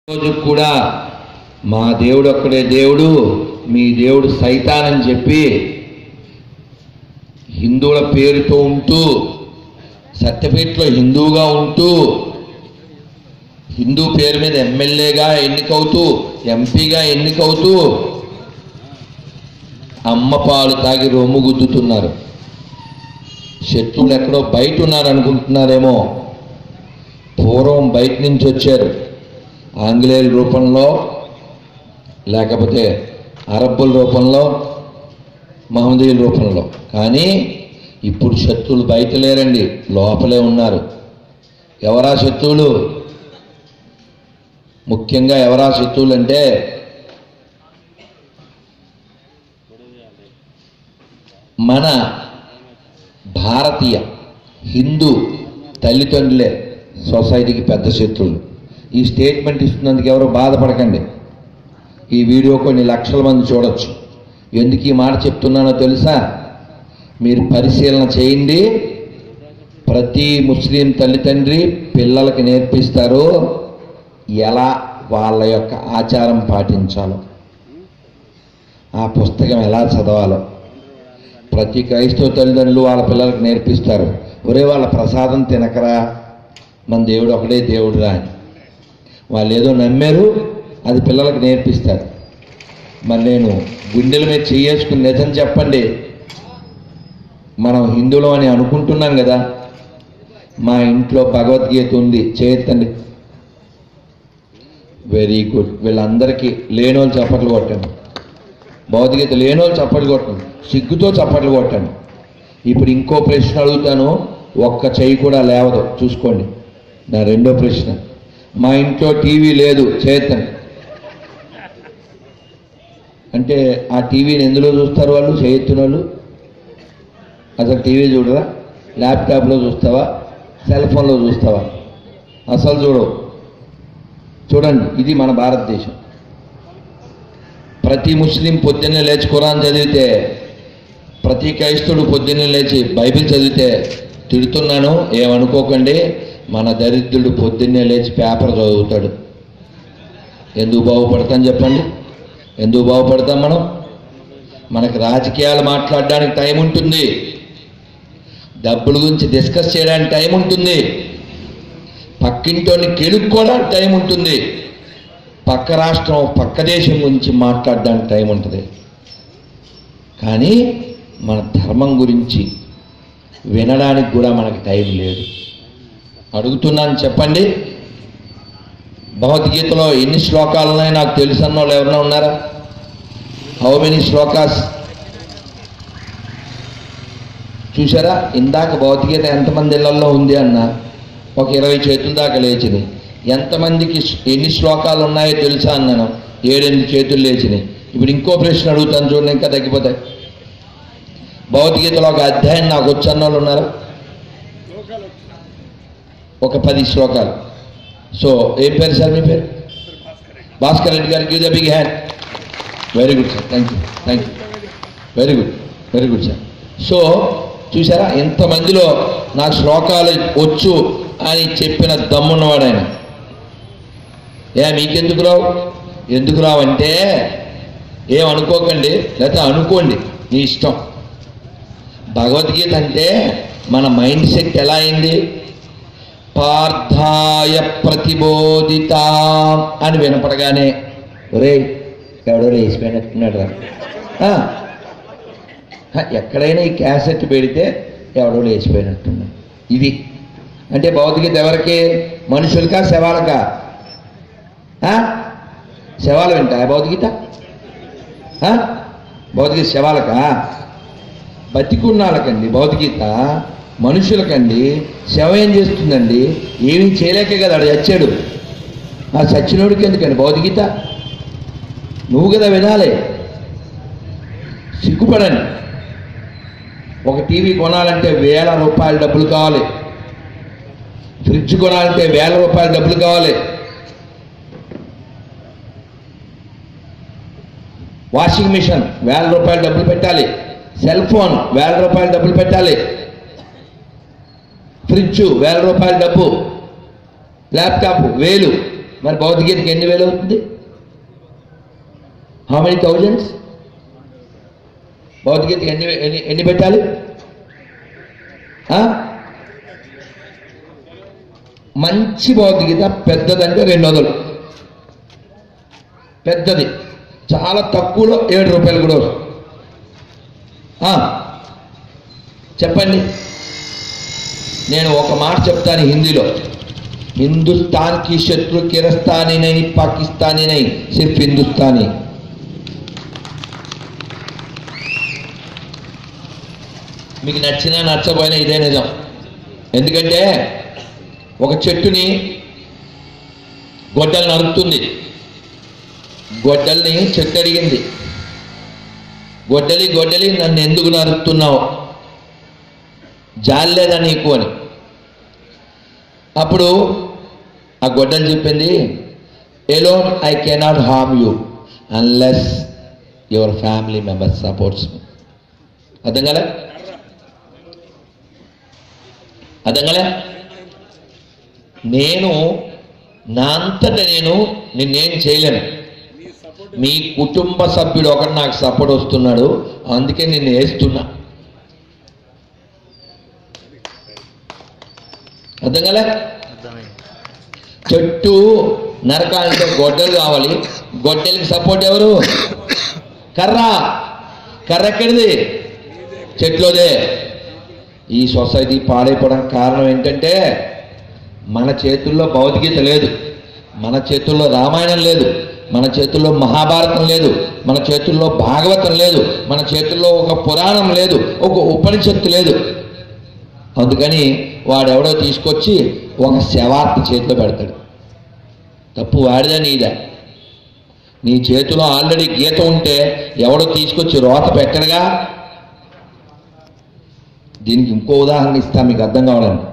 రోజు కూడా మా దేవుడు ఒక్కడే దేవుడు మీ దేవుడు సైతానని చెప్పి హిందువుల పేరుతో ఉంటూ సత్యపేటలో హిందువుగా ఉంటూ హిందూ పేరు మీద ఎమ్మెల్యేగా ఎన్నికవుతూ ఎంపీగా ఎన్నికవుతూ అమ్మ పాలు తాగి రొమ్ము గుద్దుతున్నారు శత్రువులు ఎక్కడో బయట ఉన్నారు అనుకుంటున్నారేమో పూర్వం బయట నుంచి వచ్చారు ఆంగ్లేయుల రూపంలో లేకపోతే అరబ్బుల రూపంలో మహమ్మదీయుల రూపంలో కానీ ఇప్పుడు శత్రువులు బయట లేరండి లోపలే ఉన్నారు ఎవరా శత్రువులు ముఖ్యంగా ఎవరా శత్రువులు అంటే మన భారతీయ హిందూ తల్లిదండ్రులే సొసైటీకి పెద్ద శత్రువులు ఈ స్టేట్మెంట్ ఇస్తున్నందుకు ఎవరు బాధపడకండి ఈ వీడియో కొన్ని లక్షల మంది చూడొచ్చు ఎందుకు ఈ మాట చెప్తున్నానో తెలుసా మీరు పరిశీలన చేయండి ప్రతి ముస్లిం తల్లిదండ్రి పిల్లలకి నేర్పిస్తారు ఎలా వాళ్ళ యొక్క ఆచారం పాటించాలో ఆ పుస్తకం ఎలా చదవాలో ప్రతి క్రైస్తవ తల్లిదండ్రులు వాళ్ళ పిల్లలకు నేర్పిస్తారు ఒరే వాళ్ళ ప్రసాదం తినకరా మన దేవుడు ఒకడే దేవుడురా అని వాళ్ళు ఏదో నమ్మారు అది పిల్లలకు నేర్పిస్తారు మరి నేను గుండెల మీద చేసుకుని నిజం చెప్పండి మనం హిందువులం అని అనుకుంటున్నాం కదా మా ఇంట్లో భగవద్గీత ఉంది చేయొద్దండి వెరీ గుడ్ వీళ్ళందరికీ లేనోళ్ళు చప్పట్లు కొట్టండి భగవద్గీత లేనోళ్ళు చప్పట్లు కొట్టండి సిగ్గుతో చప్పట్లు కొట్టండి ఇప్పుడు ఇంకో ప్రశ్న అడుగుతాను ఒక్క చెయ్యి కూడా లేవదు చూసుకోండి నా రెండో ప్రశ్న మా ఇంట్లో టీవీ లేదు చేతండి అంటే ఆ టీవీని ఎందులో చూస్తారు వాళ్ళు చేయెత్తిన వాళ్ళు అసలు టీవీ చూడరా ల్యాప్టాప్లో చూస్తావా సెల్ ఫోన్లో చూస్తావా అసలు చూడవు చూడండి ఇది మన భారతదేశం ప్రతి ముస్లిం పొద్దున్నే లేచి ఖురాన్ చదివితే ప్రతి క్రైస్తవుడు పొద్దున్నే లేచి బైబిల్ చదివితే తిడుతున్నాను ఏమనుకోకండి మన దరిద్రుడు పొద్దున్నే లేచి పేపర్ చదువుతాడు ఎందుకు బాగుపడతాం చెప్పండి ఎందుకు బాగుపడతాం మనం మనకి రాజకీయాలు మాట్లాడడానికి టైం ఉంటుంది డబ్బుల గురించి డిస్కస్ చేయడానికి టైం ఉంటుంది పక్కింటోని కెలుక్కోవడానికి టైం ఉంటుంది పక్క రాష్ట్రం పక్క దేశం గురించి మాట్లాడడానికి టైం ఉంటుంది కానీ మన ధర్మం గురించి వినడానికి కూడా మనకి టైం లేదు అడుగుతున్నాను చెప్పండి భగవద్గీతలో ఎన్ని శ్లోకాలు ఉన్నాయో నాకు తెలుసు అన్న వాళ్ళు ఎవరైనా ఉన్నారా హౌ మెనీ శ్లోకాస్ చూసారా ఇందాక భగవద్గీత ఎంతమంది ఇళ్లలో ఉంది అన్న ఒక ఇరవై చేతుల దాకా లేచినాయి ఎంతమందికి ఎన్ని శ్లోకాలు ఉన్నాయో తెలుసా అన్నాను ఏడెనిమిది చేతులు లేచినాయి ఇప్పుడు ఇంకో ప్రశ్న అడుగుతాను చూడండి ఇంకా తగ్గిపోతాయి భగవద్గీతలో ఒక అధ్యాయం నాకు వచ్చన్న వాళ్ళు ఉన్నారా ఒక పది శ్లోకాలు సో ఏం పేరు సార్ మీ పేరు భాస్కర్ రెడ్డి గారికి give the big hand very good sir thank you thank you very good very good sir so చూసారా ఎంతమందిలో నా శ్లోకాలు వచ్చు అని చెప్పిన దమ్మున్నవాడు ఆయన ఏ మీకెందుకు రావు ఎందుకు రావంటే ఏమనుకోకండి లేకపోతే అనుకోండి మీ ఇష్టం భగవద్గీత అంటే మన మైండ్ సెట్ ఎలా అయింది పార్థాయ ప్రతిబోధిత అని వినపడగానే ఒరే ఎవడో లేచిపోయినట్టున్నాడు రా ఆ, హ, ఎక్కడైనా ఈ క్యాసెట్ పెడితే ఎవడో లేచిపోయినట్టున్నాడు ఇది అంటే భౌతికత ఎవరికి మనుషులకా శవాలకా ఆ? శవాలు వింటా భౌతికత ఆ? భౌతికత శవాలకా బతికున్నాళ్ళకండి భౌతికత మనుషులకండి శవం ఏం చేస్తుందండి ఏమీ చేయలేకే కదా ఆడు చచ్చాడు ఆ చచ్చినోడికి ఎందుకండి భౌతికత నువ్వు కదా వినాలి సిగ్గుపడండి ఒక టీవీ కొనాలంటే వేల రూపాయల డబ్బులు కావాలి ఫ్రిడ్జ్ కొనాలంటే వేల రూపాయల డబ్బులు కావాలి వాషింగ్ మిషన్ వేల రూపాయల డబ్బులు పెట్టాలి సెల్ ఫోన్ వేల రూపాయల డబ్బులు పెట్టాలి ఫ్రిడ్జ్ వేల రూపాయల డబ్బు ల్యాప్టాప్ వేలు మరి భౌతికతకి ఎన్ని వేలు అవుతుంది హౌ మెనీ థౌజండ్స్ భౌతికతకి ఎన్ని ఎన్ని ఎన్ని పెట్టాలి ఆ? మంచి భౌతికత పెద్దదంటే రెండు వందలు పెద్దది చాలా తక్కువలో ఏడు రూపాయలు కూడా వస్తుంది ఆ, చెప్పండి నేను ఒక మాట చెప్తాను హిందీలో హిందుస్థాన్ కి శత్రు కిరస్తానీ నై పాకిస్తానీ నై సిర్ఫ్ హిందుస్థానీ మీకు నచ్చినా నచ్చపోయినా ఇదే నిజం ఎందుకంటే ఒక చెట్టుని గొడ్డలు నరుకుతుంది గొడ్డల్ని చెట్టు అడిగింది గొడ్డలి గొడ్డలి నన్ను ఎందుకు నరుకుతున్నావు జాలేదా నీకు అని అప్పుడు ఆ గొడ్డలు చెప్పింది alone I cannot harm you unless your family members supports me అర్థం కదా అర్థం కదా నేను నా అంతట నేను నిన్నేం చేయలేను మీ కుటుంబ సభ్యుడు ఒకడు నాకు సపోర్ట్ వస్తున్నాడు అందుకే నిన్ను వేస్తున్నా అర్థం కదా చెట్టు నరకాలంటే గొడ్డలు కావాలి గొడ్డలికి సపోర్ట్ ఎవరు కర్ర కర్ర ఎక్కడిది చెట్లోదే ఈ సొసైటీ పాడైపోవడానికి కారణం ఏంటంటే మన చేతుల్లో భౌతికత లేదు మన చేతుల్లో రామాయణం లేదు మన చేతుల్లో మహాభారతం లేదు మన చేతుల్లో భాగవతం లేదు మన చేతుల్లో ఒక పురాణం లేదు ఒక ఉపనిషత్తు లేదు అందుకని వాడెవడో తీసుకొచ్చి ఒక శవార్త చేతిలో పెడతాడు తప్పు వాడిదా నీదా నీ చేతిలో ఆల్రెడీ గీత ఉంటే ఎవడో తీసుకొచ్చి రోత పెట్టడుగా దీనికి ఇంకో ఉదాహరణ ఇస్తా మీకు అర్థం కావాలని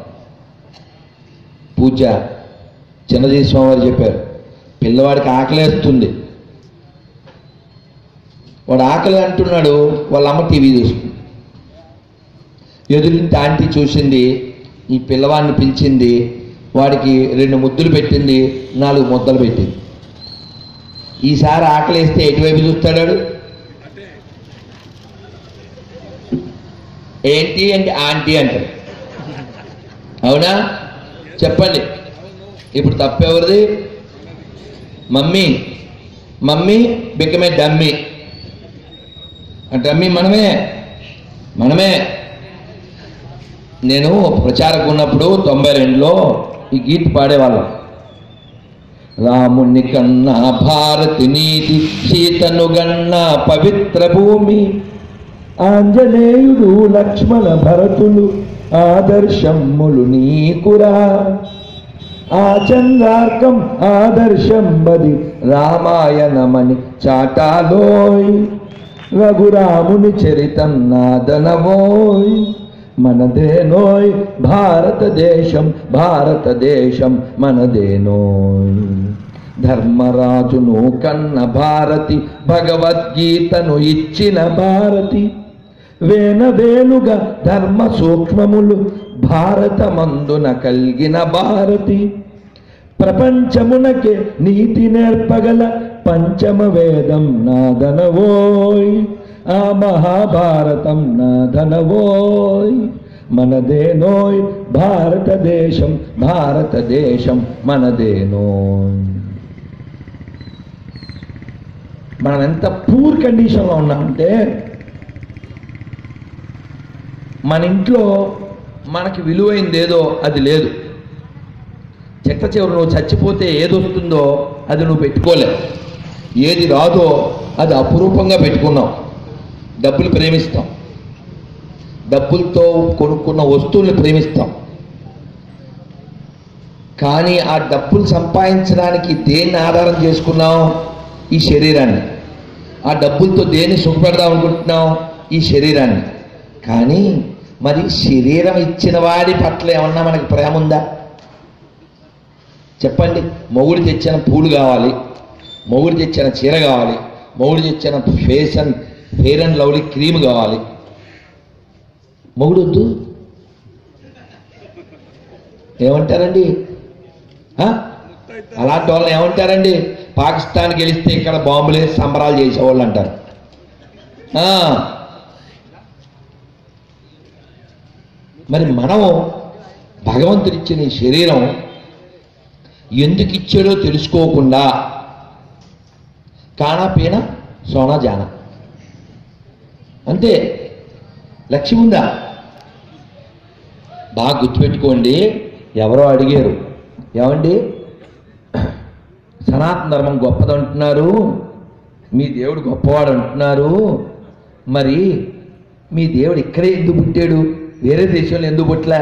పూజ చిన్నజీ స్వామివారు చెప్పారు పిల్లవాడికి ఆకలేస్తుంది వాడు ఆకలి అంటున్నాడు వాళ్ళ అమ్మ టీవీ చూస్తుంది ఎదురింటి ఆంటీ చూసింది ఈ పిల్లవాడిని పిలిచింది వాడికి రెండు ముద్దులు పెట్టింది నాలుగు ముద్దలు పెట్టింది ఈసారి ఆకలేస్తే ఎటువైపు చూస్తాడు వాడు? ఏంటి అంటే ఆంటీ అంటాడు అవునా చెప్పండి ఇప్పుడు తప్పెవరిది మమ్మీ మమ్మీ బిక్కమే డమ్మీ ఆ డమ్మీ మనమే మనమే నేను ప్రచారకు ఉన్నప్పుడు తొంభై రెండులో ఈ గీత పాడేవాళ్ళం రాముని కన్నా భారతి నీతి సీతను గన్న పవిత్ర భూమి ఆంజనేయుడు లక్ష్మణ భరతులు ఆదర్శములు నీకురా ఆ చంద్రార్కం ఆదర్శం బది రామాయణమని చాటాలోయ్ రఘురాముని చరితం నాదనవోయ్ మనదేనోయ్ భారతదేశం భారతదేశం మనదేనోయ్ ధర్మరాజును కన్న భారతి భగవద్గీతను ఇచ్చిన భారతి వేనవేలుగా ధర్మ సూక్ష్మములు భారతమందున కలిగిన భారతి ప్రపంచమునకే నీతి నేర్పగల పంచమ వేదం నాదనవోయ్ ఆ మహాభారతం నాదనవోయ్ మనదేనోయ్ భారతదేశం భారతదేశం మనదేనోయ్ మనం ఎంత పూర్ కండిషన్లో ఉన్నామంటే మన ఇంట్లో మనకి విలువైంది ఏదో అది లేదు చెట్ట చివరి నువ్వు చచ్చిపోతే ఏది వస్తుందో అది నువ్వు పెట్టుకోలేవు ఏది రాదో అది అపురూపంగా పెట్టుకున్నావు డబ్బులు ప్రేమిస్తాం డబ్బులతో కొనుక్కున్న వస్తువుల్ని ప్రేమిస్తాం కానీ ఆ డబ్బులు సంపాదించడానికి దేన్ని ఆధారం చేసుకున్నావు ఈ శరీరాన్ని ఆ డబ్బులతో దేన్ని సుఖపెడదాం అనుకుంటున్నావు ఈ శరీరాన్ని కానీ మరి శరీరం ఇచ్చిన వాడి పట్ల ఏమన్నా మనకి ప్రేమ ఉందా చెప్పండి మొగుడు తెచ్చిన పూలు కావాలి మొగుడు తెచ్చిన చీర కావాలి మొగుడు తెచ్చిన face and Fair and Lovely cream కావాలి మొగుడు వద్దు ఏమంటారండి ఆ? అలాంటి వాళ్ళని ఏమంటారండి పాకిస్తాన్ గెలిస్తే ఇక్కడ బాంబులు వేసి సంబరాలు చేసేవాళ్ళు అంటారు ఆ. మరి మనం భగవంతుడిచ్చిన ఈ శరీరం ఎందుకు ఇచ్చాడో తెలుసుకోకుండా కానా పీన సోనా జాన అంతే లక్ష్యం ఉందా బాగా గుర్తుపెట్టుకోండి ఎవరో అడిగారు ఏమండి సనాతన ధర్మం గొప్పది అంటున్నారు మీ దేవుడు గొప్పవాడు అంటున్నారు మరి మీ దేవుడు ఇక్కడే ఎందుకు పుట్టాడు వేరే దేశంలో ఎందుకు పుట్టలే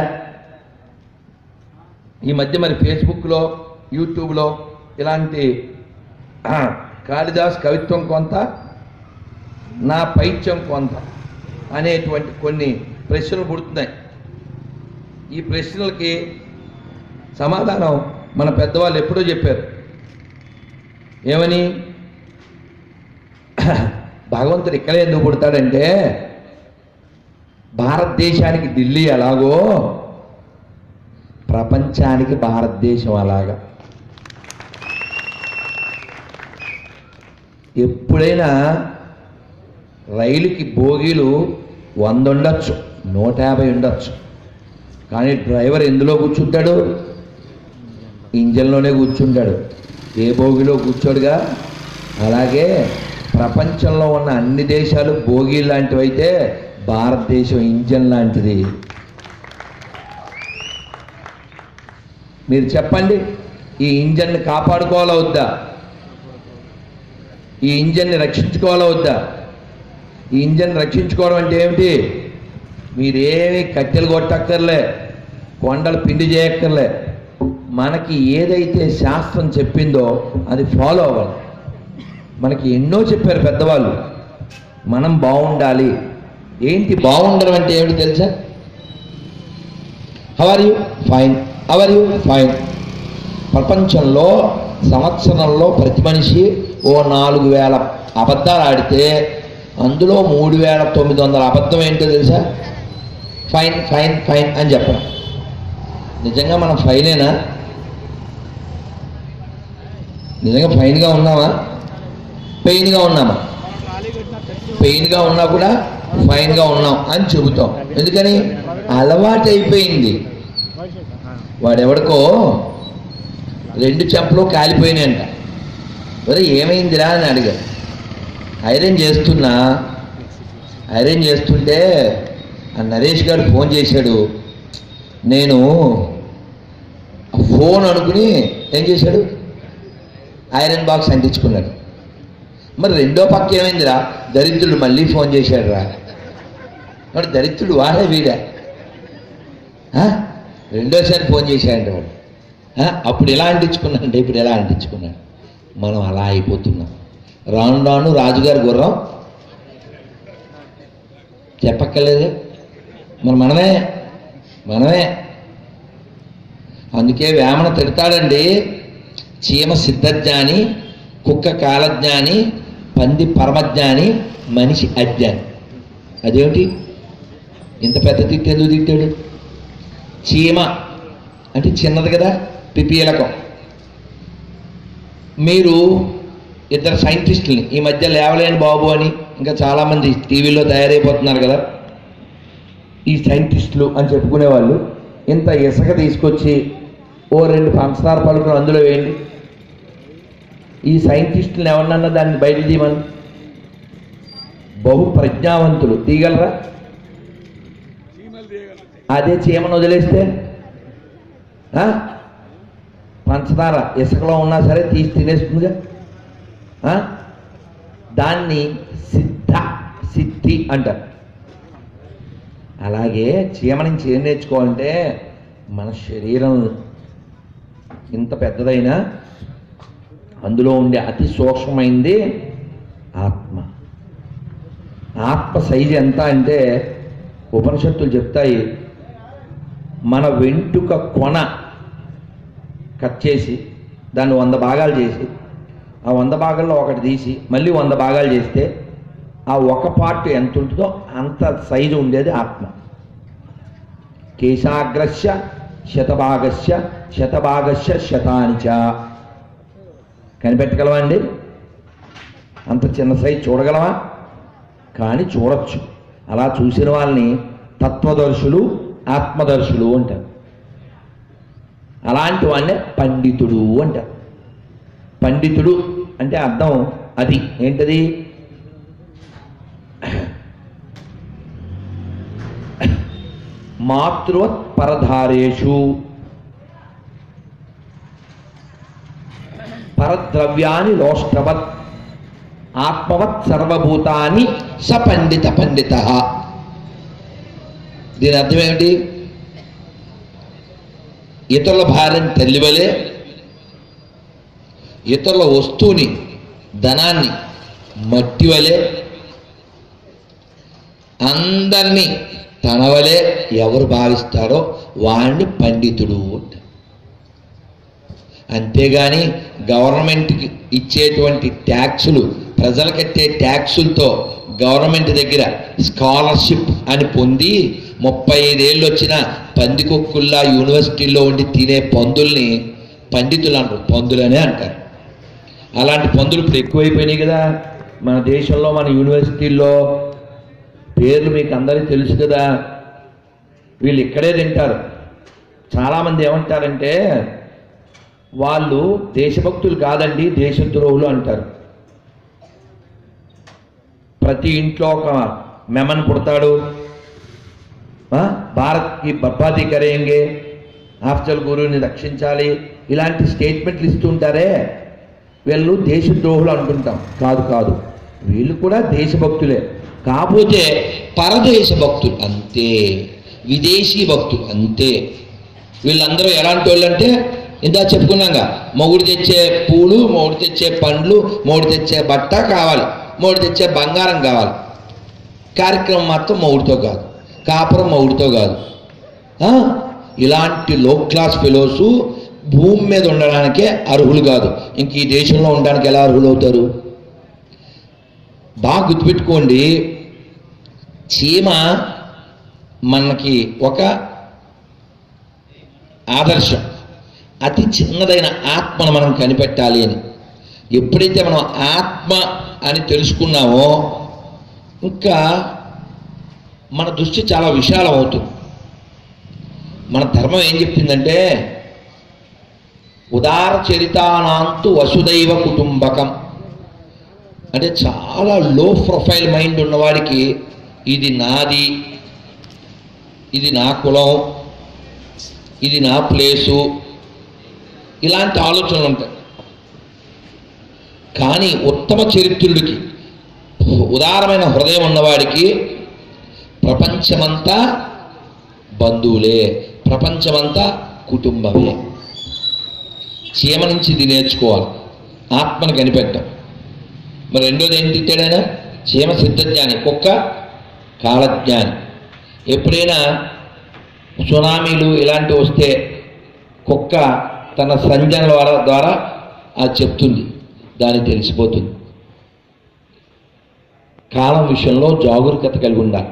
ఈ మధ్య మరి ఫేస్బుక్లో యూట్యూబ్లో ఇలాంటి ఆ, కాళిదాస్ కవిత్వం కొంత నా పైత్యం కొంత అనేటువంటి కొన్ని ప్రశ్నలు పుడుతున్నాయి ఈ ప్రశ్నలకి సమాధానం మన పెద్దవాళ్ళు ఎప్పుడో చెప్పారు ఏమని భగవంతుడు ఇక్కడే ఎందుకు పుడతాడంటే భారతదేశానికి ఢిల్లీ ఎలాగో ప్రపంచానికి భారతదేశం అలాగా ఎప్పుడైనా రైలుకి బోగీలు వంద ఉండొచ్చు నూట యాభై ఉండొచ్చు కానీ డ్రైవర్ ఎందులో కూర్చుంటాడు ఇంజన్లోనే కూర్చుంటాడు ఏ బోగిలో కూర్చోడుగా అలాగే ప్రపంచంలో ఉన్న అన్ని దేశాలు బోగి లాంటివి అయితే భారతదేశం ఇంజన్ లాంటిది మీరు చెప్పండి ఈ ఇంజన్ని కాపాడుకోవాలా వద్దా ఈ ఇంజన్ని రక్షించుకోవాలా వద్దా ఈ ఇంజన్ రక్షించుకోవడం అంటే ఏమిటి మీరేమి కట్టెలు కొట్టక్కర్లే కొండలు పిండి చేయక్కర్లే మనకి ఏదైతే శాస్త్రం చెప్పిందో అది ఫాలో అవ్వాలి మనకి ఎన్నో చెప్పారు పెద్దవాళ్ళు మనం బాగుండాలి ఏంటి బాగుండడం అంటే ఏమిటి తెలుసా how are you fine how are you fine ప్రపంచంలో సంవత్సరంలో ప్రతి మనిషి ఓ నాలుగు వేల అబద్ధాలు ఆడితే అందులో మూడు వేల తొమ్మిది వందల అబద్ధం ఏంటో తెలుసా ఫైన్ ఫైన్ ఫైన్ అని చెప్పడం నిజంగా మనం ఫైనేనా నిజంగా ఫైన్గా ఉన్నామా పెయిన్గా ఉన్నామా పెయిన్గా ఉన్నా కూడా ఫైన్గా ఉన్నాం అని చెబుతాం ఎందుకని అలవాటు అయిపోయింది వాడెవడికో రెండు చెంపలు కాలిపోయినాయంట మరి ఏమైందిరా అని అడిగాడు ఐరన్ చేస్తున్నా ఐరన్ చేస్తుంటే ఆ నరేష్ గారు ఫోన్ చేశాడు నేను ఆ ఫోన్ అనుకుని ఏం చేశాడు ఐరన్ బాక్స్ అంటించుకున్నాడు మరి రెండో పక్క ఏమైందిరా దరిద్రుడు మళ్ళీ ఫోన్ చేశాడు రా మరి దరిద్రుడు వాడే వీడా ఆ? రెండోసారి ఫోన్ చేశాడంట వాడు ఆ? అప్పుడు ఎలా అంటించుకున్నాడంటే ఇప్పుడు ఎలా అంటించుకున్నాడు మనం అలా అయిపోతున్నాం రాను రాను రాజుగారి గుర్రం చెప్పక్కర్లేదు మరి మనమే మనమే అందుకే వేమన తిడతాడండి చీమ సిద్ధజ్ఞాని కుక్క కాలజ్ఞాని పంది పరమజ్ఞాని మనిషి అజ్ఞాని అదేమిటి ఇంత పెద్ద తిట్టు ఎందుకు తిట్టాడు చీమ అంటే చిన్నది కదా పిపీలకం మీరు ఇద్దరు సైంటిస్టుల్ని ఈ మధ్య లేవలేని బాబు అని ఇంకా చాలామంది టీవీలో తయారైపోతున్నారు కదా ఈ సైంటిస్టులు అని చెప్పుకునే వాళ్ళు ఇంత ఇసుక తీసుకొచ్చి ఓ రెండు పంచదార పలుకులు అందులో వేయండి ఈ సైంటిస్టులను ఎవరినన్నా దాన్ని బయట తీయమని బహు ప్రజ్ఞావంతులు తీయగలరా అదే చీమను వదిలేస్తే ఆ? పంచదార ఇసుకలో ఉన్నా సరే తీసి తినేస్తుందిగా ఆ? దాన్ని సిద్ధ సిద్ధి అంటారు అలాగే చీమ నుంచి ఏం నేర్చుకోవాలంటే మన శరీరం ఇంత పెద్దదైనా అందులో ఉండే అతి సూక్ష్మమైంది ఆత్మ ఆత్మ సైజు ఎంత అంటే ఉపనిషత్తులు చెప్తాయి మన వెంటుక కొన కట్ చేసి దాన్ని వంద భాగాలు చేసి ఆ వంద భాగాల్లో ఒకటి తీసి మళ్ళీ వంద భాగాలు చేస్తే ఆ ఒక పార్ట్ ఎంత ఉంటుందో అంత సైజు ఉండేది ఆత్మ కేశాగ్రస్య శతభాగస్య శతభాగస్య శతానిచ కనిపెట్టగలవా అండి అంత చిన్న సైజు చూడగలవా కానీ చూడొచ్చు అలా చూసిన వాళ్ళని తత్వదర్శులు ఆత్మదర్శులు అంటారు అలాంటి వాడినే పండితుడు అంటారు పండితుడు అంటే అర్థం అది ఏంటది మాతృవత్ పరధారేషు పరద్రవ్యాన్ని లోష్టవత్ ఆత్మవత్ సర్వభూతాన్ని సపండిత పండిత దీని అర్థం ఏమిటి ఇతరుల భార్యని తల్లివలే ఇతరుల వస్తువుని ధనాన్ని మట్టి వలె అందరినీ తన వలె ఎవరు భావిస్తారో వాడిని పండితుడు అంటారు అంతేగాని గవర్నమెంట్కి ఇచ్చేటువంటి ట్యాక్సులు ప్రజలు కట్టే ట్యాక్సులతో గవర్నమెంట్ దగ్గర స్కాలర్షిప్ అని పొంది ముప్పై ఐదేళ్ళు వచ్చిన పందికొక్కుల్లా యూనివర్సిటీల్లో ఉండి తినే పందుల్ని పండితులు అంటారు పందులనే అంటారు అలాంటి పందులు ఇప్పుడు ఎక్కువైపోయినాయి కదా మన దేశంలో మన యూనివర్సిటీల్లో పేర్లు మీకు అందరికీ తెలుసు కదా వీళ్ళు ఇక్కడే తింటారు చాలామంది ఏమంటారంటే వాళ్ళు దేశభక్తులు కాదండి దేశద్రోహులు అంటారు ప్రతి ఇంట్లో ఒక మెమన్ పుడతాడు ఆ, భారత్కి బర్బాదీ కరేంగే ఆఫ్జల్ గురువుని రక్షించాలి ఇలాంటి స్టేట్మెంట్లు ఇస్తుంటారే వీళ్ళు దేశద్రోహులు అనుకుంటాం కాదు కాదు వీళ్ళు కూడా దేశభక్తులే కాకపోతే పరదేశ భక్తులు అంతే విదేశీ భక్తులు అంతే వీళ్ళందరూ ఎలాంటి వాళ్ళు అంటే ఇందా చెప్పుకున్నాగా మొగుడు తెచ్చే పూలు మొగుడు తెచ్చే పండ్లు మొగుడు తెచ్చే బట్ట కావాలి మొగుడు తెచ్చే బంగారం కావాలి కార్యక్రమం మాత్రం మొగుడితో కాదు కాపురం మొగుడితో కాదు ఆ? ఇలాంటి లో క్లాస్ ఫెలోస్ భూమి మీద ఉండడానికే అర్హులు కాదు ఇంక ఈ దేశంలో ఉండడానికి ఎలా అర్హులు అవుతారు బాగా గుర్తుపెట్టుకోండి చీమ మనకి ఒక ఆదర్శం అతి చిన్నదైన ఆత్మను మనం కనిపెట్టాలి అని ఎప్పుడైతే మనం ఆత్మ అని తెలుసుకున్నామో ఇంకా మన దృష్టి చాలా విశాలం అవుతుంది మన ధర్మం ఏం చెప్పిందంటే ఉదార చరితానాంతు వసుదైవ కుటుంబకం అంటే చాలా లో ప్రొఫైల్ మైండ్ ఉన్నవాడికి ఇది నాది ఇది నా కులం ఇది నా ప్లేసు ఇలాంటి ఆలోచనలు ఉంటాయి కానీ ఉత్తమ చరిత్రుడికి ఉదారమైన హృదయం ఉన్నవాడికి ప్రపంచమంతా బంధువులే ప్రపంచమంతా కుటుంబమే చీమ నుంచి ఇది నేర్చుకోవాలి ఆత్మను కనిపెట్టం మరి రెండోది ఏంటి ఇచ్చాడైనా చీమ సిద్ధజ్ఞాని కుక్క కాలజ్ఞాని ఎప్పుడైనా సునామీలు ఇలాంటివి వస్తే కుక్క తన సంజన ద్వారా ద్వారా అది చెప్తుంది దానికి తెలిసిపోతుంది కాలం విషయంలో జాగరూకత కలిగి ఉండాలి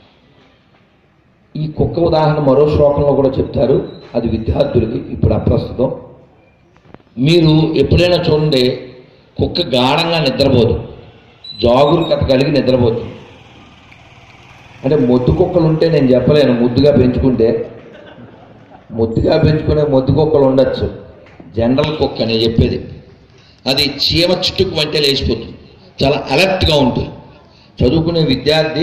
ఈ కుక్క ఉదాహరణ మరో శ్లోకంలో కూడా చెప్తారు అది విద్యార్థులకి ఇప్పుడు అప్రస్తుతం మీరు ఎప్పుడైనా చూడండి కుక్క గాఢంగా నిద్రపోదు జాగరూకత కలిగి నిద్రపోతుంది అంటే మొద్దు కుక్కలు ఉంటే నేను చెప్పలేను ముద్దుగా పెంచుకుంటే ముద్దుగా పెంచుకునే మొద్దు కుక్కలు ఉండొచ్చు జనరల్ కుక్క నేను చెప్పేది అది చీమ చుట్టుకు వంటే లేచిపోతుంది చాలా అలర్ట్గా ఉంటుంది చదువుకునే విద్యార్థి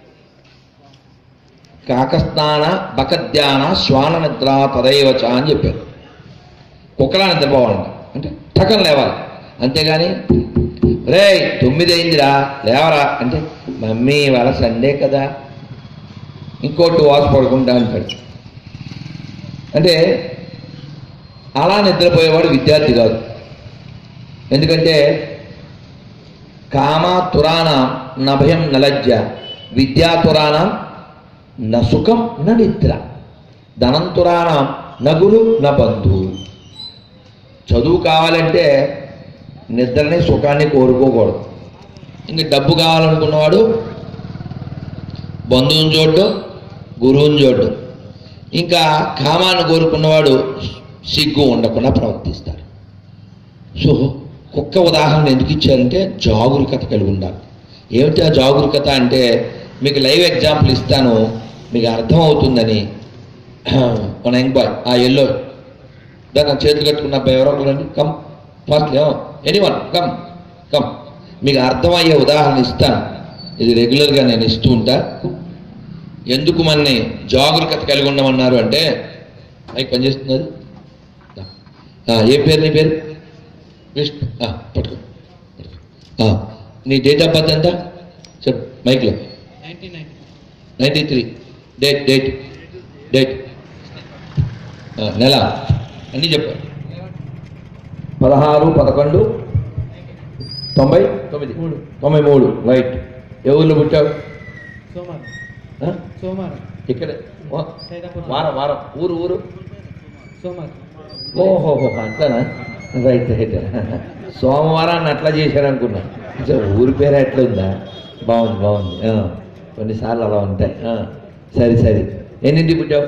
కాకస్నాన బకధ్యాన శ్వాన నిద్ర తదైవచ అని చెప్పారు కుక్కలా నిద్రపోవాలంట అంటే టకం లేవాలి అంతేగాని రే తొమ్మిది అయిందిరా లేవరా అంటే మమ్మీ వాళ్ళ సండే కదా ఇంకోటి వాసు పడుకుంటా అంటాడు అంటే అలా నిద్రపోయేవాడు విద్యార్థి కాదు ఎందుకంటే కామ తురాణ నభయం నలజ్జ విద్యా తురాణ నసుఖం న నిద్ర ధనం తురాణ నగులు న బంధు చదువు కావాలంటే నిద్రని సుఖాన్ని కోరుకోకూడదు ఇంక డబ్బు కావాలనుకున్నవాడు బంధువుని చూడ్డు గురువుని చూడ్డు ఇంకా కామాన్ని కోరుకున్నవాడు సిగ్గు ఉండకుండా ప్రవర్తిస్తాడు సో కుక్క ఉదాహరణ ఎందుకు ఇచ్చారంటే జాగరూకత కలిగి ఉండాలి ఏమిటి ఆ జాగరూకత అంటే మీకు లైవ్ ఎగ్జాంపుల్ ఇస్తాను మీకు అర్థం అవుతుందని మన యంగ్ బాయ్ ఆ ఎల్లో దాన్ని చేతులు కట్టుకున్న అబ్బాయి ఎవరో ఒకరండి come first anyone come come మీకు అర్థమయ్యే ఉదాహరణ ఇస్తాను ఇది రెగ్యులర్గా నేను ఇస్తూ ఉంటా ఎందుకు మనని జాగరూకత కలిగి ఉండమన్నారు అంటే మైక్ పనిచేస్తున్నది ఆ, ఏ పేరు నీ పేరు విష్ణు ఆ, పట్టుకో పట్టుకో. ఆ, నీ డేట్ ఆఫ్ బర్త్ ఎంత చెప్పు మైక్లో ninety three date date date ఆ, నెల అన్నీ చెప్పారు పదహారు పదకొండు తొంభై తొమ్మిది మూడు. తొంభై మూడు రైట్ ఏ ఊళ్ళో పుట్టావు సోమవారం ఆ? సోమవారం ఇక్కడ వా- సైదాపురం వారం వారం ఊరు ఊరు సోమవారం ఓహోహో అట్లానా రైట్ రైట్ సోమవారాన్ని అట్లా చేశారు అనుకున్నా కొంచెం ఊరి పేరు ఎట్లా ఉందా బాగుంది బాగుంది ఆ, కొన్నిసార్లు అలా ఉంటాయి ఆ, సరే సరే ఎన్నింటి పుట్టావు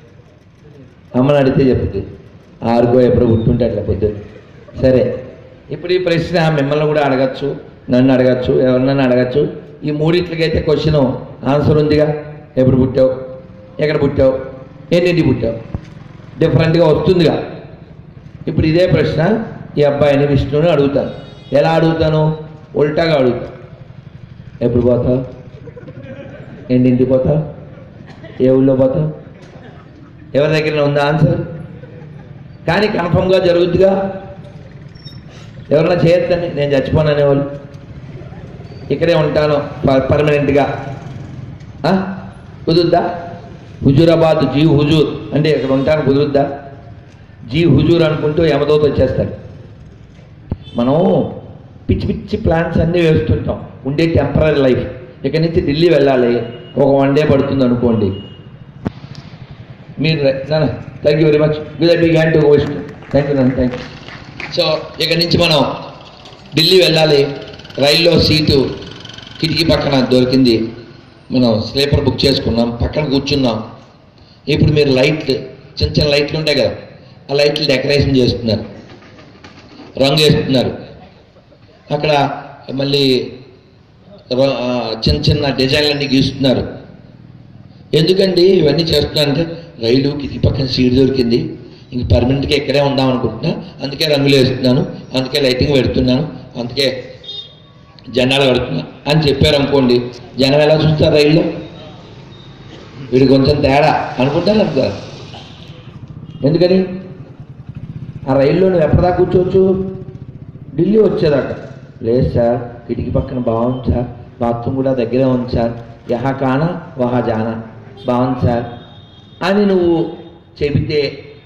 అమ్మని అడిగితే చెప్తుంది ఆరుకో ఎప్పుడు పుట్టుంటే అట్లా పొద్దున్న సరే ఇప్పుడు ఈ ప్రశ్న మిమ్మల్ని కూడా అడగచ్చు నన్ను అడగచ్చు ఎవరినైనా అడగచ్చు ఈ మూడిట్లకైతే క్వశ్చన్ ఆన్సర్ ఉందిగా ఎప్పుడు పుట్టావు ఎక్కడ పుట్టావు ఎన్నింటి పుట్టావు డిఫరెంట్గా వస్తుందిగా ఇప్పుడు ఇదే ప్రశ్న ఈ అబ్బాయిని విష్ణుని అడుగుతాను ఎలా అడుగుతాను ఉల్టాగా అడుగుతాను ఎప్పుడు పోతావు ఎన్నింటికి పోతావు ఏ ఊళ్ళో పోతావు ఎవరి దగ్గర ఉందా ఆన్సర్ కానీ కన్ఫర్మ్గా జరుగుద్దిగా ఎవరన్నా చేయొద్దండి నేను చచ్చిపోను అనేవాళ్ళు ఇక్కడే ఉంటాను ప- పర్మనెంట్గా ఆ? కుదురుద్దా హుజూరాబాద్ జీ హుజూర్ అంటే ఇక్కడ ఉంటాను కుదురుద్దా జీ హుజూర్ అనుకుంటూ యమదోత వచ్చేస్తాడు మనం పిచ్చి పిచ్చి ప్లాన్స్ అన్నీ వేస్తుంటాం ఉండే టెంపరీ లైఫ్ ఇక్కడి నుంచి ఢిల్లీ వెళ్ళాలి ఒక వన్ డే పడుతుంది అనుకోండి మీరు thank you very much with big hand to Vishnu thank you thank you so ఇక్కడి నుంచి మనం ఢిల్లీ వెళ్ళాలి రైల్లో సీటు కిటికీ పక్కన దొరికింది మనం స్లీపర్ బుక్ చేసుకున్నాం పక్కన కూర్చున్నాం ఇప్పుడు మీరు లైట్లు చిన్న చిన్న లైట్లు ఉంటాయి కదా ఆ లైట్లు డెకరేషన్ చేస్తున్నారు రంగు వేస్తున్నారు అక్కడ మళ్ళీ ర- ఆ, చిన్న చిన్న డిజైన్లన్నీ గీస్తున్నారు ఎందుకండి ఇవన్నీ చేస్తున్నానంటే రైలు కిటికీ పక్కన సీట్ దొరికింది ఇంక పర్మనెంట్గా ఇక్కడే ఉందాం అనుకుంటున్నా అందుకే రంగులు వేస్తున్నాను అందుకే లైటింగ్ పెడుతున్నాను అందుకే జెండాలు కడుతున్నా అని చెప్పారు అనుకోండి జనం ఎలా చూస్తారు రైల్లో వీడు కొంచెం తేడా అనుకుంటారు అనుకోరు ఎందుకని ఆ రైల్లో నువ్వు ఎప్పటిదాకా కూర్చోవచ్చు ఢిల్లీ వచ్చేదాకా లేదు సార్ కిటికీ పక్కన బాగుంది సార్ బాత్రూమ్ కూడా దగ్గరే ఉంది సార్ యహా కానా వహా జానా బాగుంది సార్ అని నువ్వు చెబితే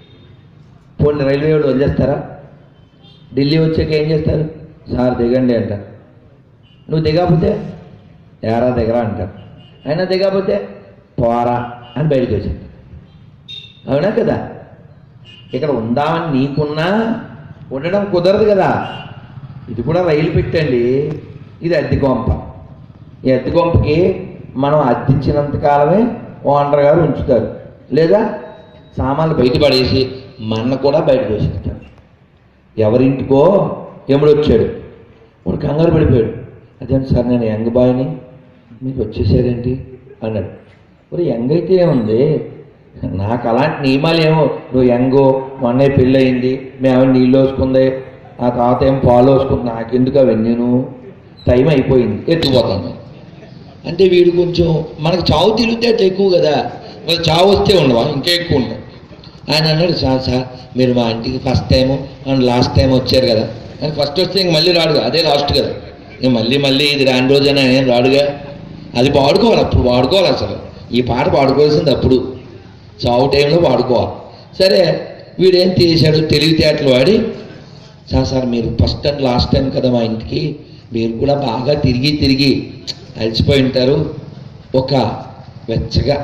పోనీ రైల్వే వాళ్ళు వదిలేస్తారా ఢిల్లీ వచ్చాక ఏం చేస్తారు సార్ దిగండి అంటారు నువ్వు దిగకపోతే ఎరా దిగరా అంటారు అయినా దిగకపోతే పోరా అని బయటకు వచ్చాడు అవునా కదా ఇక్కడ ఉందామని నీకున్నా ఉండడం కుదరదు కదా ఇది కూడా రైలు పెట్టండి ఇది అద్దె కొంప ఈ అద్దె కొంపకి మనం అద్దించినంత కాలమే ఓనర్ గారు ఉంచుతారు లేదా సామాన్లు బయట పడేసి మన్న కూడా బయటకు వేసేస్తారు ఎవరింటికో ఎముడు వచ్చాడు వాడు కంగారు పడిపోయాడు అదేంటి సార్ నేను యంగ్ బాయ్ని మీకు వచ్చేసారేంటి అన్నాడు మరి యంగ్ అయితే ఏముంది నాకు అలాంటి నియమాలు ఏమో నువ్వు యంగో మొన్నే పెళ్ళి అయింది మేము నీళ్ళు వేసుకుంది ఆ తర్వాత ఏం పాలు వేసుకుంది నాకెందుకు అవన్నీ నువ్వు టైం అయిపోయింది ఎత్తుకుపోతాను అంటే వీడు కొంచెం మనకు చావు తిరిగితే అట్లా ఎక్కువ కదా మరి చావు వస్తే ఉండవా ఇంకా ఎక్కువ ఉంటాయి ఆయన అన్నాడు సార్ సార్ మీరు మా ఇంటికి first time and last time వచ్చారు కదా అని ఫస్ట్ వస్తే ఇంక మళ్ళీ రాడుగా అదే లాస్ట్ కదా ఇంక మళ్ళీ మళ్ళీ ఇది రాని రోజైనా ఏం రాడుగా అది పాడుకోవాలి అప్పుడు పాడుకోవాలి అసలు ఈ పాట పాడుకోవాల్సింది అప్పుడు చావు టైంలో పాడుకోవాలి సరే వీడేం చేశాడు తెలివితేటలు వాడి సార్ సార్ మీరు ఫస్ట్ అండ్ లాస్ట్ టైం కదా మా ఇంటికి మీరు కూడా బాగా తిరిగి తిరిగి అలసిపోయి ఉంటారు ఒక వెచ్చగా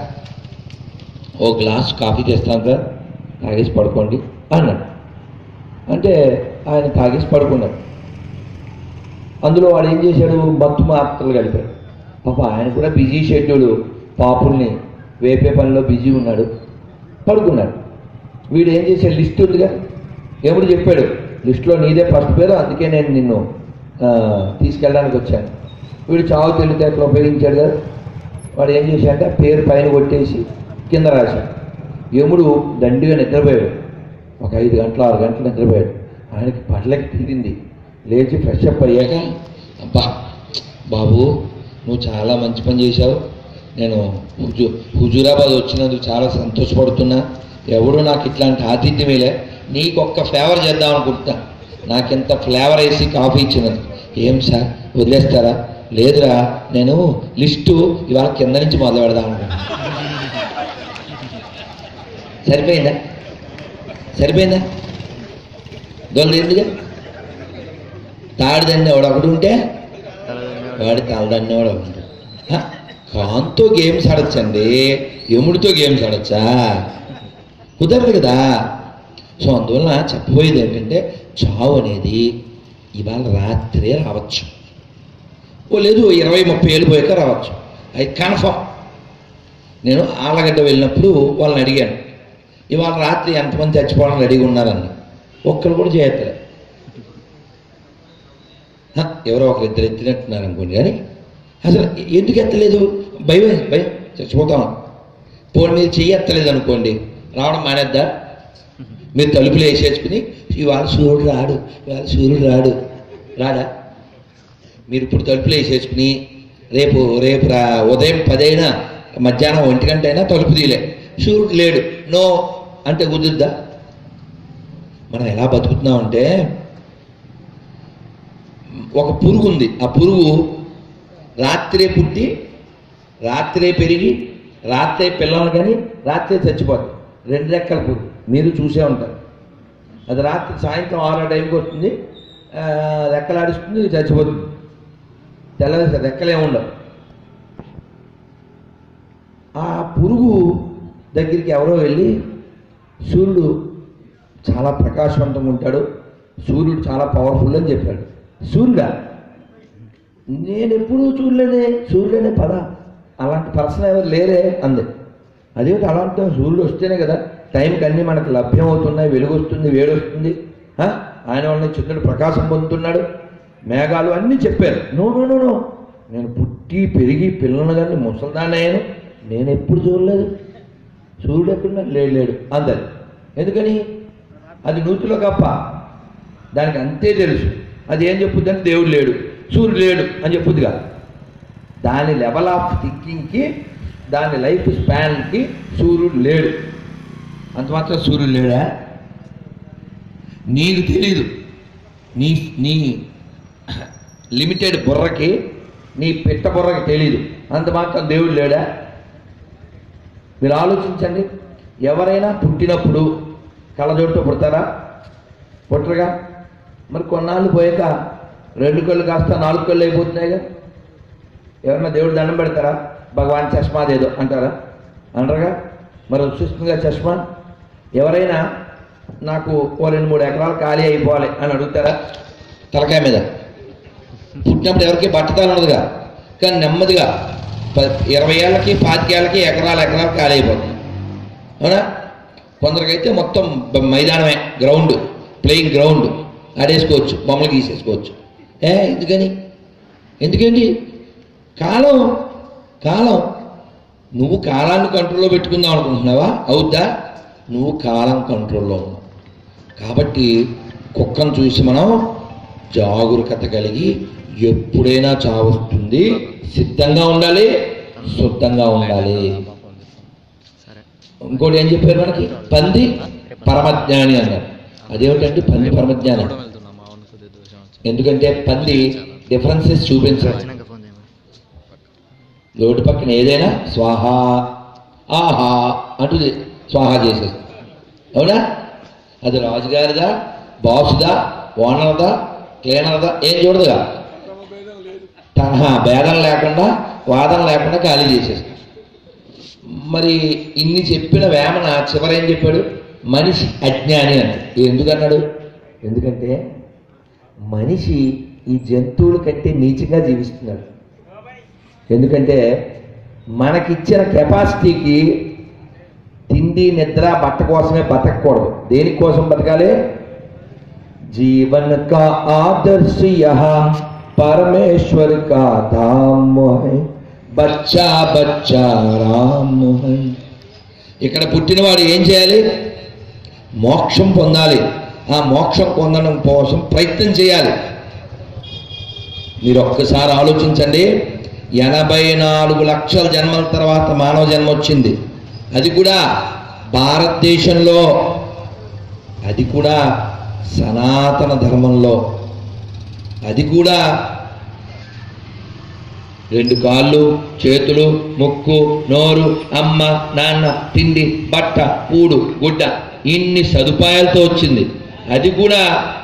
ఓ గ్లాస్ కాఫీ తెస్తాను సార్ తాగేసి పడుకోండి అన్నాడు అంటే ఆయన తాగేసి పడుకున్నాడు అందులో వాడు ఏం చేశాడు బంతు మాత్రలు కలిపాడు పాప ఆయన కూడా బిజీ షెడ్యూల్ పాపుల్ని వేపే పనిలో బిజీ ఉన్నాడు పడుకున్నాడు వీడు ఏం చేశాడు లిస్ట్ ఉందిగా ఎప్పుడు చెప్పాడు లిస్టులో నీదే ఫస్ట్ పేరు అందుకే నేను నిన్ను ఆ, తీసుకెళ్ళడానికి వచ్చాను వీడు చావు తెలివితేటలు ఉపయోగించాడు కదా వాడు ఏం చేశాడంటే పేరు పైన కొట్టేసి కింద రాశాడు యముడు దండిగా నిద్రపోయాడు ఒక ఐదు గంటలు ఆరు గంటలు నిద్రపోయాడు ఆయనకి పట్లకి తీరింది లేచి ఫ్రెష్ అప్ అయ్యాక అబ్బా బాబు నువ్వు చాలా మంచి పని చేశావు నేను హుజూ హుజూరాబాద్ వచ్చినందుకు చాలా సంతోషపడుతున్నా ఎవడు నాకు ఇట్లాంటి ఆతిథ్యమేలే నీకు ఒక్క ఫేవర్ చేద్దాం అనుకుంటున్నా నాకింత ఫ్లేవర్ వేసి కాఫీ ఇచ్చినందుకు ఏం సార్ వదిలేస్తారా లేదురా నేను లిస్టు ఇవాళ కింద నుంచి మొదలు పెడదాం అనుకుంటున్నా సరిపోయిందా సరిపోయిందా దొంగ ఎందుగా తాడిదండి వాడు ఒకడు ఉంటే వాడి తలదండి వాడు ఒకడు ఉంటాడు. హ? కాంతో గేమ్స్ ఆడొచ్చండి యముడితో గేమ్స్ ఆడొచ్చా కుదరదు కదా సో అందువలన చెప్పబోయేది ఏంటంటే చావు అనేది ఇవాళ రాత్రే రావచ్చు ఓ లేదు ఇరవై ముప్పై ఏళ్ళు పోయాక రావచ్చు అది కన్ఫర్మ్ నేను ఆళ్ళగడ్డ వెళ్ళినప్పుడు వాళ్ళని అడిగాను ఇవాళ రాత్రి ఎంతమంది చచ్చిపోవడం రెడీగా ఉన్నారని ఒక్కరు కూడా చేయట్లే హ, ఎవరో ఒకరు ఇద్దరు ఎత్తినట్టున్నారు అనుకోండి కానీ అసలు ఎందుకు ఎత్తలేదు భయం భయం చచ్చిపోతాం పోనీ మీరు చెయ్యి ఎత్తలేదు అనుకోండి రావడం మానేద్దా మీరు తలుపులు వేసేసుకుని ఇవాళ సూర్యుడు రాడు ఇవాళ సూర్యుడు రాడు రాడా మీరు ఇప్పుడు తలుపులు వేసేసుకుని రేపు రేపు రా ఉదయం పదైనా మధ్యాహ్నం ఒంటి గంట అయినా తలుపు తీయలే సూర్యుడు లేడు నో అంటే కుదురుద్దా మనం ఎలా బతుకుతున్నామంటే ఒక పురుగు ఉంది ఆ పురుగు రాత్రే పుట్టి రాత్రే పెరిగి రాత్రే పిల్లలు కానీ రాత్రే చచ్చిపోతుంది రెండు రెక్కల పురుగు మీరు చూసే ఉంటారు అది రాత్రి సాయంత్రం ఆరో టైంకి వస్తుంది ఆ, రెక్కలాడిస్తుంది చచ్చిపోతుంది తెల్లది రెక్కలే ఉండవు ఆ పురుగు దగ్గరికి ఎవరో వెళ్ళి సూర్యుడు చాలా ప్రకాశవంతంగా ఉంటాడు సూర్యుడు చాలా పవర్ఫుల్ అని చెప్పాడు సూర్యుడా నేను ఎప్పుడూ చూడలేదే సూర్యుడనే పద అలాంటి పర్సన్ ఎవరు లేరే అంది అదేమిటి అలాంటి సూర్యుడు వస్తేనే కదా టైంకి అన్నీ మనకు లభ్యం అవుతున్నాయి వెలుగు వస్తుంది వేడి వస్తుంది ఆ? ఆయన వల్ల చంద్రుడు ప్రకాశం పొందుతున్నాడు మేఘాలు అన్నీ చెప్పారు నో నో నో నో నేను పుట్టి పెరిగి పిల్లలను కానీ ముసల్దాన్ని అయ్యాను నేను ఎప్పుడు చూడలేదు సూర్యుడు ఎక్కడున్నా లేడు లేడు అందరు ఎందుకని అది నూతిలో కప్ప దానికి అంతే తెలుసు అది ఏం చెప్పుద్ది అంటే దేవుడు లేడు సూర్యుడు లేడు అని చెప్పుద్ది కాదు దాని లెవెల్ ఆఫ్ థింకింగ్కి దాని లైఫ్ స్పాన్కి సూర్యుడు లేడు అంత మాత్రం సూర్యుడు లేడా నీకు తెలీదు నీ నీ లిమిటెడ్ బుర్రకి నీ పిట్ట బుర్రకి తెలీదు అంత మాత్రం దేవుడు లేడా మీరు ఆలోచించండి ఎవరైనా పుట్టినప్పుడు కళ్ళజోడుతో పుడతారా పుట్టరుగా మరి కొన్నాళ్ళు పోయాక రెండు కళ్ళు కాస్త నాలుగు కళ్ళు అయిపోతున్నాయిగా ఎవరన్నా దేవుడు దండం పెడతారా భగవాన్ చష్మా దేదో అంటారా అంటారుగా మరి వచ్చేస్తుందిగా చష్మా ఎవరైనా నాకు ఓ రెండు మూడు ఎకరాలు ఖాళీ అయిపోవాలి అని అడుగుతారా తలకాయ మీద పుట్టినప్పుడు ఎవరికి బట్టతాలు ఉండదుగా కానీ నెమ్మదిగా ప- ఇరవై ఏళ్ళకి పాతికేళ్ళకి ఎకరాలు ఎకరాలు ఖాళీ అయిపోతుంది అవునా కొందరికైతే మొత్తం బ- మైదానమే గ్రౌండ్ ప్లేయింగ్ గ్రౌండ్ ఆడేసుకోవచ్చు బొమ్మలు గీసేసుకోవచ్చు ఏ ఎందుకని ఎందుకండి కాలం కాలం నువ్వు కాలాన్ని కంట్రోల్లో పెట్టుకుందాం అనుకుంటున్నావా అవుద్దా నువ్వు కాలం కంట్రోల్లో ఉన్నావు కాబట్టి కుక్కను చూసి మనం జాగరూకత కలిగి ఎప్పుడైనా చావస్తుంది సిద్ధంగా ఉండాలి శుద్ధంగా ఉండాలి ఇంకోటి ఏం చెప్పారు మనకి పంది పరమజ్ఞాని అన్నారు అదేమిటంటే పంది పరమజ్ఞానం ఎందుకంటే పంది డిఫరెన్సెస్ చూపించాలి రోడ్డు పక్కన ఏదైనా స్వాహ ఆహా అంటుంది స్వాహ చేసేస్తుంది అవునా అది రాజుగారిదా బాసుదా ఓనర్దా క్లీనర్దా ఏం చూడదుగా తనహా భేదం లేకుండా వాదన లేకుండా ఖాళీ చేసేస్తుంది మరి ఇన్ని చెప్పిన వేమన చివరి ఏం చెప్పాడు మనిషి అజ్ఞాని అన్నాడు ఎందుకన్నాడు ఎందుకంటే మనిషి ఈ జంతువుల కంటే నీచంగా జీవిస్తున్నాడు ఎందుకంటే మనకిచ్చిన కెపాసిటీకి తిండి నిద్ర బట్ట కోసమే బతకూడదు దేనికోసం బతకాలి जीवन का आदर्श यहाँ परमेश्वर का धाम है बच्चा बच्चा राम है ఇక్కడ పుట్టినవాడు ఏం చేయాలి మోక్షం పొందాలి ఆ మోక్షం పొందడం కోసం ప్రయత్నం చేయాలి మీరు ఒక్కసారి ఆలోచించండి ఎనభై నాలుగు లక్షల జన్మల తర్వాత మానవ జన్మ వచ్చింది అది కూడా భారతదేశంలో అది కూడా సనాతన ధర్మంలో అది కూడా రెండు కాళ్ళు చేతులు ముక్కు నోరు అమ్మ నాన్న తిండి బట్ట పూడు గుడ్డ ఇన్ని సదుపాయాలతో వచ్చింది అది కూడా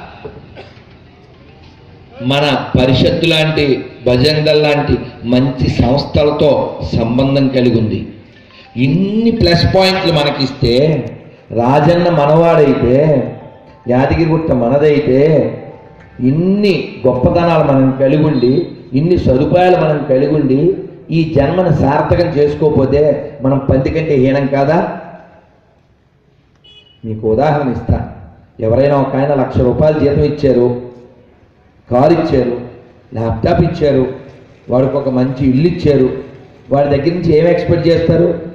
మన పరిషత్తు లాంటి భజంగల్ లాంటి మంచి సంస్థలతో సంబంధం కలిగి ఉంది ఇన్ని ప్లస్ పాయింట్లు మనకిస్తే రాజన్న మనవాడైతే యాదగిరిగుట్ట మనదైతే ఇన్ని గొప్పతనాలు మనం కలిగి ఉండి ఇన్ని సదుపాయాలు మనం కలిగి ఉండి ఈ జన్మను సార్థకం చేసుకోకపోతే మనం పంది కంటే హీనం కాదా మీకు ఉదాహరణ ఇస్తా ఎవరైనా ఒక ఆయన లక్ష రూపాయలు జీతం ఇచ్చారు కారు ఇచ్చారు ల్యాప్టాప్ ఇచ్చారు వాడికి ఒక మంచి ఇల్లు ఇచ్చారు వాడి దగ్గర నుంచి ఏం ఎక్స్పెక్ట్ చేస్తారు